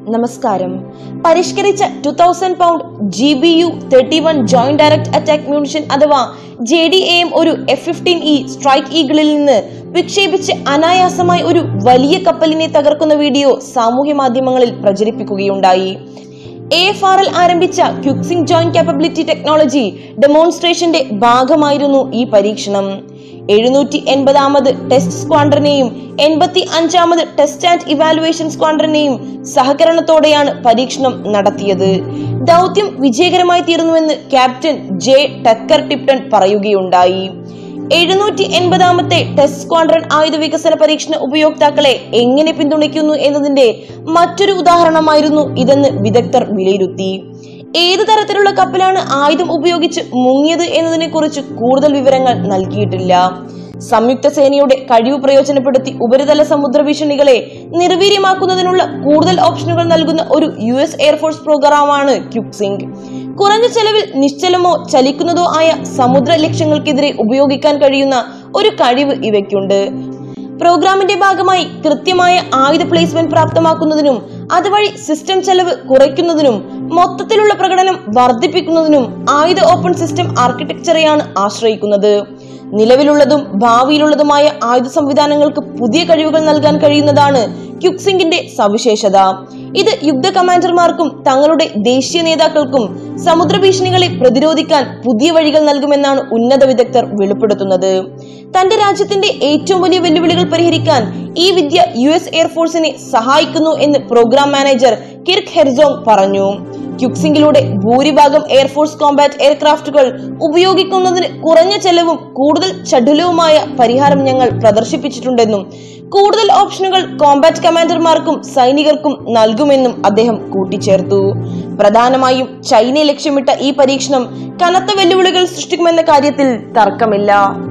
നമസ്കാരം പരിഷ്കരിച്ച two thousand pound G B U thirty one joint direct attack munition അഥവാ J D M ഒരു F fifteen E strike ഈഗിളിൽ നിന്ന് വിക്ഷേപിച്ച് അനായാസമായി ഒരു വലിയ കപ്പലിനെ തകർക്കുന്ന വീഡിയോ സാമൂഹ്യ മാധ്യമങ്ങളിൽ പ്രചരിപ്പിക്കുകയുണ്ടായി എ എഫ് ആർ എൽ ആരംഭിച്ച ക്യുക്സിംഗ് ജോയിന്റ് കാപ്പബിലിറ്റി ടെക്നോളജി ഡെമോൺസ്ട്രേഷന്റെ ഭാഗമായിരുന്നു ഈ പരീക്ഷണം എഴുന്നൂറ്റി എൺപതാമത് ടെസ്റ്റ് സ്ക്വാഡ്രനെയും എൺപത്തി അഞ്ചാമത് ടെസ്റ്റ് ആൻഡ് ഇവാലുവേഷൻ സ്ക്വാഡ്രനെയും സഹകരണത്തോടെയാണ് പരീക്ഷണം നടത്തിയത് ദൗത്യം വിജയകരമായി തീർന്നുവെന്ന് ക്യാപ്റ്റൻ ജെ ടക്കർ ടിപ്റ്റൺ പറയുകയുണ്ടായി എഴുന്നൂറ്റി എൺപതാമത്തെ ടെസ്റ്റ് സ്ക്വാഡ്രൺ ആയുധ വികസന പരീക്ഷണ ഉപയോക്താക്കളെ എങ്ങനെ പിന്തുണയ്ക്കുന്നു എന്നതിന്റെ മറ്റൊരു ഉദാഹരണമായിരുന്നു ഇതെന്ന് വിദഗ്ധർ വിലയിരുത്തി ഏത് തരത്തിലുള്ള കപ്പലാണ് ആയുധം ഉപയോഗിച്ച് മുങ്ങിയത് എന്നതിനെ കുറിച്ച് കൂടുതൽ വിവരങ്ങൾ നൽകിയിട്ടില്ല സംയുക്ത സേനയുടെ കഴിവ് പ്രയോജനപ്പെടുത്തി ഉപരിതല സമുദ്ര ഭീഷണികളെ നിർവീര്യമാക്കുന്നതിനുള്ള കൂടുതൽ ഓപ്ഷനുകൾ നൽകുന്ന ഒരു യു എസ് എയർഫോഴ്സ് പ്രോഗ്രാമാണ് ക്യുക്സിംഗ് കുറഞ്ഞ ചെലവിൽ നിശ്ചലമോ ചലിക്കുന്നതോ ആയ സമുദ്ര ലക്ഷ്യങ്ങൾക്കെതിരെ ഉപയോഗിക്കാൻ കഴിയുന്ന ഒരു കഴിവ് ഇവയ്ക്കുണ്ട് പ്രോഗ്രാമിന്റെ ഭാഗമായി കൃത്യമായ ആയുധ പ്ലേസ്മെന്റ് പ്രാപ്തമാക്കുന്നതിനും അതുവഴി സിസ്റ്റം ചെലവ് കുറയ്ക്കുന്നതിനും മൊത്തത്തിലുള്ള പ്രകടനം വർദ്ധിപ്പിക്കുന്നതിനും ആയുധ ഓപ്പൺ സിസ്റ്റം ആർക്കിടെക്ചറെയാണ് ആശ്രയിക്കുന്നത് നിലവിലുള്ളതും ഭാവിയിലുള്ളതുമായ ആയുധ സംവിധാനങ്ങൾക്ക് പുതിയ കഴിവുകൾ നൽകാൻ കഴിയുന്നതാണ് ക്യുക്സിംഗിന്റെ സവിശേഷത ഇത് യുദ്ധ കമാൻഡർമാർക്കും തങ്ങളുടെ ദേശീയ നേതാക്കൾക്കും സമുദ്ര ഭീഷണികളെ പ്രതിരോധിക്കാൻ പുതിയ വഴികൾ നൽകുമെന്നാണ് ഉന്നത വിദഗ്ധർ വെളിപ്പെടുത്തുന്നത് തന്റെ രാജ്യത്തിന്റെ ഏറ്റവും വലിയ വെല്ലുവിളികൾ പരിഹരിക്കാൻ ഈ വിദ്യ യു എസ് എയർഫോഴ്സിനെ സഹായിക്കുന്നു എന്ന് പ്രോഗ്രാം മാനേജർ കിർക്ക് ഹെർസോങ് പറഞ്ഞു ക്യുക്സിംഗിലൂടെ ഭൂരിഭാഗം എയർഫോഴ്സ് കോമ്പാറ്റ് എയർക്രാഫ്റ്റുകൾ ഉപയോഗിക്കുന്നതിന് കുറഞ്ഞ ചെലവും കൂടുതൽ ചടുലവുമായ പരിഹാരം ഞങ്ങൾ പ്രദർശിപ്പിച്ചിട്ടുണ്ടെന്നും കൂടുതൽ ഓപ്ഷനുകൾ കോമ്പാറ്റ് കമാൻഡർമാർക്കും സൈനികർക്കും നൽകുമെന്നും അദ്ദേഹം കൂട്ടിച്ചേർത്തു പ്രധാനമായും ചൈനയെ ലക്ഷ്യമിട്ട ഈ പരീക്ഷണം കനത്ത വെല്ലുവിളികൾ സൃഷ്ടിക്കുമെന്ന കാര്യത്തിൽ തർക്കമില്ല